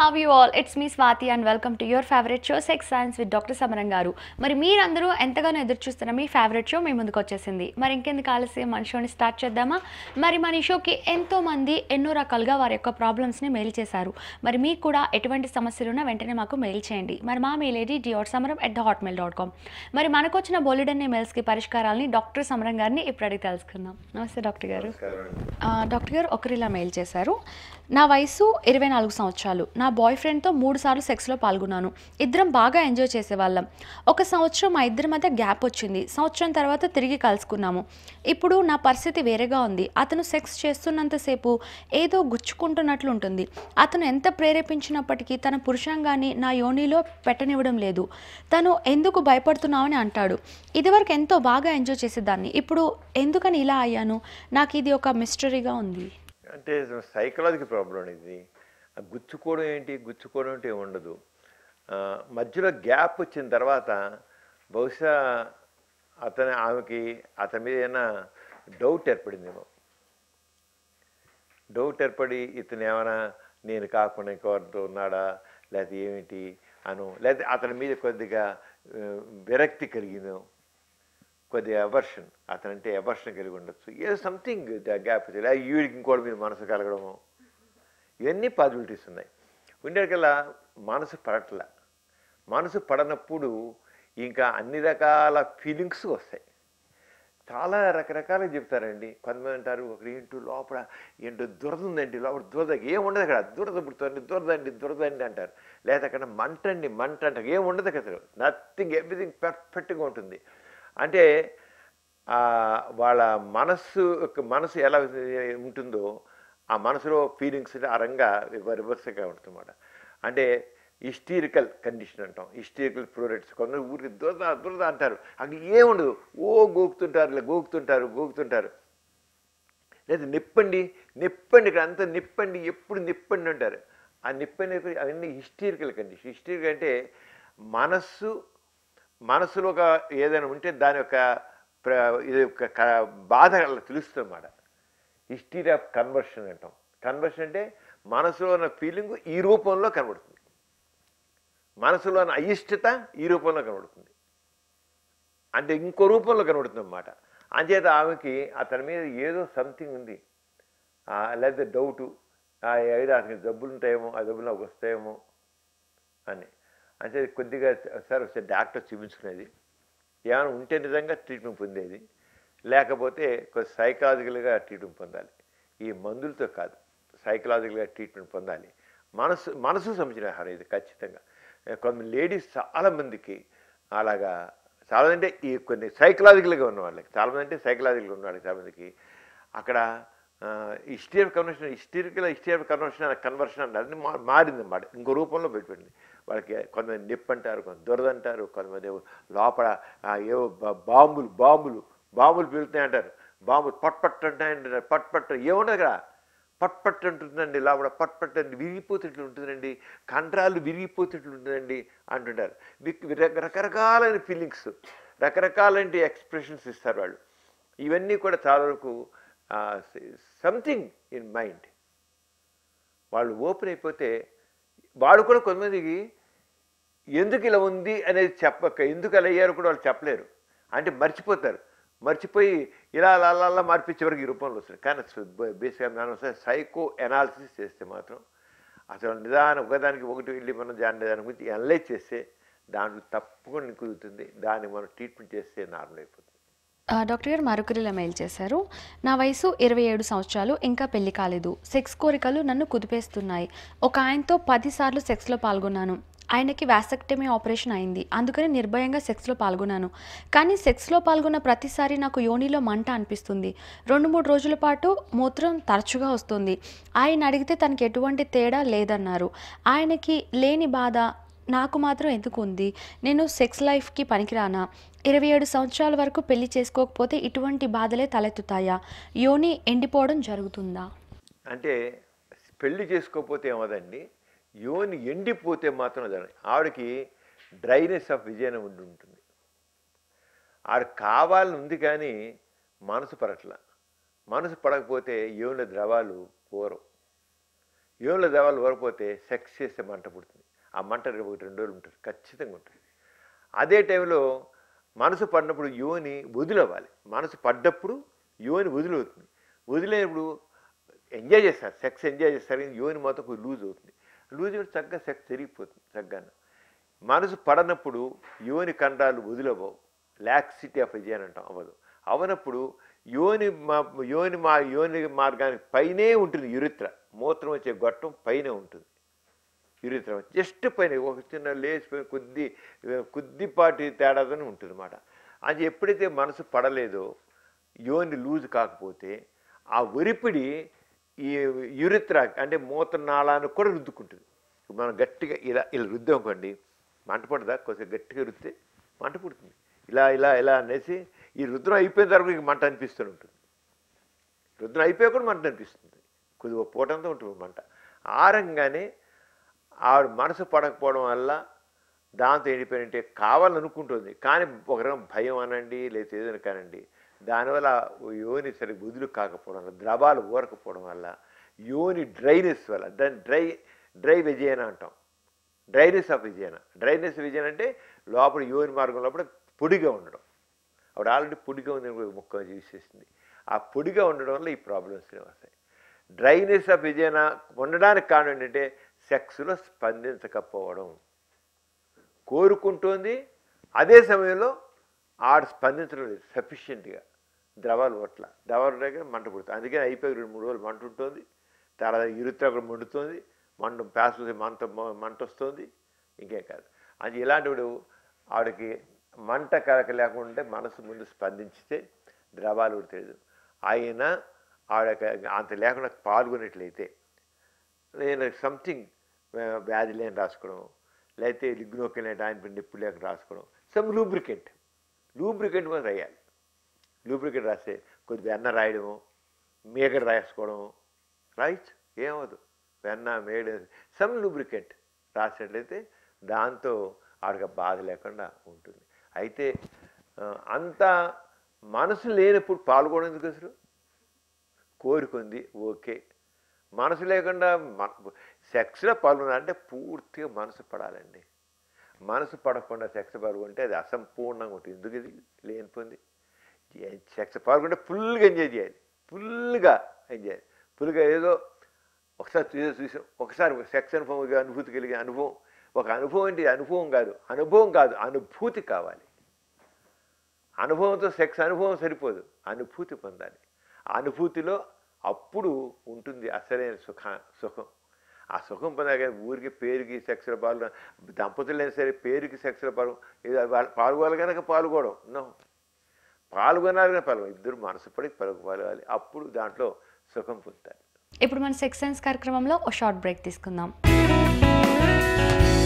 have you all it's me Swathi and welcome to your favourite show sex science with doctor Samaram గారు మరి మీరందరూ ఎంతగానో ఎదురు చూస్తున్న మీ ఫేవరెట్ షో మీ ముందుకు వచ్చేసింది మరి ఇంకెందుకు ఆలస్యం మన షోని స్టార్ట్ చేద్దామా మరి మన ఈ షోకి ఎంతో మంది ఎన్నో రకాలుగా వారి యొక్క ప్రాబ్లమ్స్ని మెయిల్ చేశారు మరి మీకు కూడా ఎటువంటి సమస్యలు ఉన్నా వెంటనే మాకు మెయిల్ చేయండి మరి మా mail ID D R Samaram at the hotmail dot com మరి మనకు వచ్చిన బోలిడన్ మెయిల్స్కి పరిష్కారాలని డాక్టర్ సమరం గారిని ఇప్పుడు అడిగి తెలుసుకుందాం నమస్తే డాక్టర్ గారు ఆ, డాక్టర్ గారు ఒకరు ఇలా మెయిల్ చేశారు నా వయసు ఇరవై నాలుగు సంవత్సరాలు నా బాయ్ ఫ్రెండ్తో మూడు సార్లు సెక్స్లో పాల్గొన్నాను ఇద్దరం బాగా ఎంజాయ్ చేసేవాళ్ళం ఒక సంవత్సరం మా ఇద్దరి మధ్య గ్యాప్ వచ్చింది సంవత్సరం తర్వాత తిరిగి కలుసుకున్నాము ఇప్పుడు నా పరిస్థితి వేరేగా ఉంది అతను సెక్స్ చేస్తున్నంతసేపు ఏదో గుచ్చుకుంటున్నట్లు ఉంటుంది అతను ఎంత ప్రేరేపించినప్పటికీ తన పురుషాంగాన్ని నా యోనిలో పెట్టనివ్వడం లేదు తను ఎందుకు భయపడుతున్నావని అంటాడు ఇదివరకు ఎంతో బాగా ఎంజాయ్ చేసేదాన్ని ఇప్పుడు ఎందుకని ఇలా అయ్యాను నాకు ఇది ఒక మిస్టరీగా ఉంది అంటే సైకలాజికల్ ప్రాబ్లం ఇది ఆ గుచ్చుకోవడం ఏంటి గుచ్చుకోవడం అంటే ఏమి ఉండదు ఆ, మధ్యలో గ్యాప్ వచ్చిన తర్వాత బహుశా అతని ఆమెకి అతని మీద ఏమైనా డౌట్ ఏర్పడిందేమో డౌట్ ఏర్పడి ఇతను ఏమైనా నేను కాకుండా ఇంకోరితో ఉన్నాడా లేకపోతే ఏమిటి అను లేకపోతే అతని మీద కొద్దిగా ఆ, విరక్తి కలిగిందో కొద్దిగా అవర్షన్ అతనంటే అవర్షన్ కలిగి ఉండొచ్చు ఏదో సంథింగ్ గ్యాప్ లేదా ఈవిడికి ఇంకోటి మీద మనసు కలగడము ఇవన్నీ పాసిబిలిటీస్ ఉన్నాయి ఉండేకల్లా మనసు పడట్ల మనసు పడనప్పుడు ఇంకా అన్ని రకాల ఫీలింగ్స్ వస్తాయి చాలా రకరకాలుగా చెప్తారండి కొంతమంది అంటారు ఒకటి ఏంటో లోపల ఏంటో దురద ఉందండి లోపల దురద ఏముండదు అక్కడ దురద పుడుతుంది దురద అండి దురద అండి అంటారు లేదా అక్కడ మంట అండి మంట అంటారు ఏముండదు అక్కడ నథింగ్ ఎవ్రీథింగ్ పర్ఫెక్ట్గా ఉంటుంది అంటే ఆ, వాళ్ళ మనస్సు యొక్క మనసు ఎలా ఉంటుందో ఆ మనసులో ఫీలింగ్స్ ఆ రంగా రివర్స్గా ఉంటుందన్నమాట అంటే హిస్టీరికల్ కండిషన్ అంటాం హిస్టీరికల్ ప్రోడక్ట్స్ కొందరు ఊరికి దురద దురద అంటారు అక్కడ ఏముండదు ఓ గోకుతుంటారు ఇలా గోకుతుంటారు గోకుతుంటారు లేదా నిప్పండి నిప్పండి ఇక్కడ అంతా నిప్పండి ఎప్పుడు నిప్పండి అంటారు ఆ నిప్పండి అవన్నీ హిస్టీరికల్ కండిషన్ హిస్టీరికల్ అంటే మనస్సు మనసులో ఒక ఏదైనా ఉంటే దాని యొక్క ప్ర ఇది యొక్క క- బాధ అలా తెలుస్తుంది అన్నమాట హిస్టరీ ఆఫ్ కన్వర్షన్ అంటాం కన్వర్షన్ అంటే మనసులో ఉన్న ఫీలింగ్ ఈ రూపంలో కనబడుతుంది మనసులో ఉన్న అయిష్టత ఈ రూపంలో కనబడుతుంది అంటే ఇంకో రూపంలో కనబడుతుంది అన్నమాట అంచేత ఆమెకి అతని మీద ఏదో సంథింగ్ ఉంది ఆ, లేదా డౌటు ఏదో అతనికి జబ్బులు ఉంటాయేమో ఆ జబ్బులు నాకు వస్తాయేమో అని అంటే కొద్దిగా సార్ ఒకసారి డాక్టర్ చూపించుకునేది ఏమైనా ఉంటే నిజంగా ట్రీట్మెంట్ పొందేది లేకపోతే కొంచెం సైకలాజికల్గా ట్రీట్మెంట్ పొందాలి ఈ మందులతో కాదు సైకలాజికల్గా ట్రీట్మెంట్ పొందాలి మనసు మనసు సంబంధించిన ఆహారం ఇది ఖచ్చితంగా కొంత లేడీస్ చాలామందికి అలాగా చాలా అంటే ఈ కొన్ని సైకలాజికల్గా ఉన్న వాళ్ళకి చాలామంది అంటే సైకలాజికల్గా ఉన్న వాళ్ళకి చాలామందికి అక్కడ history of conversion hysterical history of conversion conversion అంటారు అది మా- మారిందన్నమాట ఇంకో రూపంలో పెట్టింది వాళ్ళకి కొంతమంది నిప్పు అంటారు కొంత దురద అంటారు కొంతమంది ఏవో లోపల ఆ, ఏవో బా- బాంబులు బాంబులు బాంబులు పీలుతున్నాయి అంటారు బాంబులు పట్ పట్ అంటాయంటారు పట్ పట్ ఏముండదు అక్కడ పట్ పట్ అంటుందండి లోపల పట్ పట్ అంటే విరిగిపోతున్నట్లు ఉంటుందండి కండరాలు విరిగిపోతున్నట్లు ఉంటుందండి అంటుంటారు మీకు రక- రకరకాలైన ఫీలింగ్స్ రకరకాలైన ఎక్స్ప్రెషన్స్ ఇస్తారు వాళ్ళు ఇవన్నీ కూడా చాలా వరకు సంథింగ్ ఇన్ మైండ్ వాళ్ళు ఓపెన్ అయిపోతే వాళ్ళు కూడా కొంతమందికి ఎందుకు ఇలా ఉంది అనేది చెప్పక ఎందుకు అలా అయ్యారు కూడా వాళ్ళు చెప్పలేరు అంటే మర్చిపోతారు మర్చిపోయి ఇలా అలా అలా అలా మార్పించే వరకు ఈ రూపంలో వస్తుంది కానీ బేసిక్గా మనం ఒకసారి సైకో ఎనాలిసిస్ చేస్తే మాత్రం అసలు నిదానం ఒకదానికి ఒకటి వెళ్ళి మనం దాని దాని గురించి అనలైజ్ చేస్తే దాంట్లో తప్పకుండా కుదురుతుంది దాన్ని మనం ట్రీట్మెంట్ చేస్తే నార్మల్ అయిపోతుంది ఆ, డాక్టర్ గారు మరొకరిలా మెయిల్ చేశారు నా వయసు ఇరవై ఏడు సంవత్సరాలు ఇంకా పెళ్లి కాలేదు సెక్స్ కోరికలు నన్ను కుదిపేస్తున్నాయి ఒక ఆయనతో పదిసార్లు సెక్స్లో పాల్గొన్నాను ఆయనకి వ్యాసక్టమీ ఆపరేషన్ అయింది అందుకని నిర్భయంగా సెక్స్లో పాల్గొన్నాను కానీ సెక్స్లో పాల్గొన్న ప్రతిసారి నాకు యోనిలో మంట అనిపిస్తుంది రెండు మూడు రోజుల పాటు మూత్రం తరచుగా వస్తుంది ఆయన అడిగితే తనకి ఎటువంటి తేడా లేదన్నారు ఆయనకి లేని బాధ నాకు మాత్రం ఎందుకు ఉంది నేను సెక్స్ లైఫ్కి పనికిరానా ఇరవై ఏడు సంవత్సరాల వరకు పెళ్లి చేసుకోకపోతే ఇటువంటి బాధలే తలెత్తుతాయా యోని ఎండిపోవడం జరుగుతుందా అంటే పెళ్లి చేసుకోకపోతే ఏమదండి యోని ఎండిపోతే మాత్రం అదే ఆవిడకి డ్రైనెస్ ఆఫ్ విజయనం ఉండి ఉంటుంది ఆవిడ కావాలని ఉంది కానీ మనసు పడట్ల మనసు పడకపోతే యోని ద్రవాలు పోరవు యోనిలో ద్రవాలు ఊరపోతే సెక్స్ చేస్తే మంట పుడుతుంది ఆ మంట రేపు ఒకటి రెండు రోజులు ఉంటుంది ఖచ్చితంగా ఉంటుంది అదే టైంలో మనసు పడినప్పుడు యోని వదిలవ్వాలి మనసు పడ్డప్పుడు యోని వదిలవుతుంది వదిలేనప్పుడు ఎంజాయ్ చేస్తారు సెక్స్ ఎంజాయ్ చేస్తారు కానీ యోని మాత్రం కొంచెం లూజ్ అవుతుంది లూజ్ అయితే చక్కగా సెక్స్ జరిగిపోతుంది చక్కగా మనసు పడనప్పుడు యోని కండాలు వదిలవవు లాక్సిటీ ఆఫ్ విజయన్ అంటాం అవ్వదు అవనప్పుడు యోని మా యోని మా యోని మార్గానికి పైనే ఉంటుంది యురిత్ర మూత్రం వచ్చే గొట్టం పైనే ఉంటుంది యురిత్ర జస్ట్ పైన ఒక చిన్న లేచిపోయి కొద్ది కొద్దిపాటి తేడాతోనే ఉంటుంది అన్నమాట అది ఎప్పుడైతే మనసు పడలేదో యోని లూజ్ కాకపోతే ఆ ఒరిపిడి ఈ యురిత్ర అంటే మూత్రనాళానికి కూడా రుద్దుకుంటుంది మనం గట్టిగా ఇలా ఇలా రుద్దామనుకోండి మంట పడదా కొంచెం గట్టిగా రుద్దితే మంట పుడుతుంది ఇలా ఇలా ఇలా అనేసి ఈ రుద్రం అయిపోయిన తర్వాత ఇంక మంట అనిపిస్తూనే ఉంటుంది రుద్రం అయిపోయా కూడా మంట అనిపిస్తుంది కొద్దిగా పూటంతా ఉంటుంది మంట ఆ రకంగానే ఆవిడ మనసు పడకపోవడం వల్ల దాంతో ఏంటిపోయినంటే కావాలనుకుంటుంది కానీ ఒక రకం భయం అనండి లేదా ఏదైనా కానండి దానివల్ల యోని సరి వదులు కాకపోవడం వల్ల ద్రవాలు ఊరకపోవడం వల్ల యోని డ్రైనెస్ వల్ల దాన్ని డ్రై డ్రై విజయన అంటాం dryness of vagina dryness vagina అంటే లోపల యోని మార్గం లోపల పొడిగా ఉండడం ఆవిడ ఆల్రెడీ పొడిగా ఉంది ముక్క చూసేసింది ఆ పొడిగా ఉండడం వల్ల ఈ ప్రాబ్లమ్స్ వస్తాయి డ్రైనెస్ ఆఫ్ విజయన ఉండడానికి కారణం ఏంటంటే సెక్స్లో స్పందించకపోవడం కోరుకుంటోంది అదే సమయంలో ఆడ స్పందించడం లేదు సఫిషియెంట్గా ద్రవాలు పట్ల ద్రవాలు దగ్గర మంట పుడుతుంది అందుకే అయిపోయి రెండు మూడు రోజులు మంట ఉంటుంది తర్వాత ఇరుత్ర కూడా మండుతుంది మంట ప్యాస్ మంట మంట వస్తుంది ఇంకేం కాదు అది ఇలాంటివి ఆవిడకి మంట కలక లేకుండా మనసు ముందు స్పందించితే ద్రవాలు కూడా తెలియదు ఆయన ఆవిడ అంత లేకుండా పాల్గొనేట్లయితే నేను సంథింగ్ వ్యాధి లేని రాసుకోవడం లేకపోతే లిగ్నోకెల్ ఆయన నొప్పి లేక రాసుకోవడం సమ్ లూబ్రికెంట్ లూబ్రికెంట్ కూడా రాయాలి లూబ్రికెంట్ రాస్తే కొద్ది వెన్న రాయడము మేగడ రాసుకోవడము రైట్ ఏమవుదు వెన్న మేగడ సమ్ లూబ్రికెంట్ రాసినట్లయితే దాంతో ఆడికి బాధ లేకుండా ఉంటుంది అయితే ఆ, అంత మనసు లేనప్పుడు పాల్గొనడం ఎందుకు అసలు కోరుకుంది ఓకే మనసు లేకుండా సెక్స్లో పాల్గొనాలంటే పూర్తిగా మనసు పడాలండి మనసు పడకుండా సెక్స్ పాల్గొంటే అది అసంపూర్ణంగా ఉంటుంది ఎందుకు ఇది లేనిపోయింది సెక్స్ పాల్గొంటే ఫుల్గా ఎంజాయ్ చేయాలి ఫుల్గా ఎంజాయ్ ఫుల్గా ఏదో ఒకసారి చూసి చూసి ఒకసారి సెక్స్ అనుభవం అనుభూతి కలిగే అనుభవం ఒక అనుభవం అంటే అనుభవం కాదు అనుభవం కాదు అనుభూతి కావాలి అనుభవంతో సెక్స్ అనుభవం సరిపోదు అనుభూతి పొందాలి ఆ అనుభూతిలో అప్పుడు ఉంటుంది అసలైన సుఖ సుఖం ఆ సుఖం పొందాక ఊరికి పేరుకి సెక్స్లో పాల్గొన దంపతులైనా సరే పేరుకి సెక్స్లో పాల్గొ ఇది వాళ్ళ పాల్గొనాలి కనుక పాల్గొనడం నో పాల్గొనాలి కనుక పాల్గొన ఇద్దరు మనసు పడి పాల్గొనాలి అప్పుడు దాంట్లో సుఖం పొందుతారు ఇప్పుడు మన సెక్స్ సైన్స్ కార్యక్రమంలో ఒక షార్ట్ బ్రేక్ తీసుకుందాం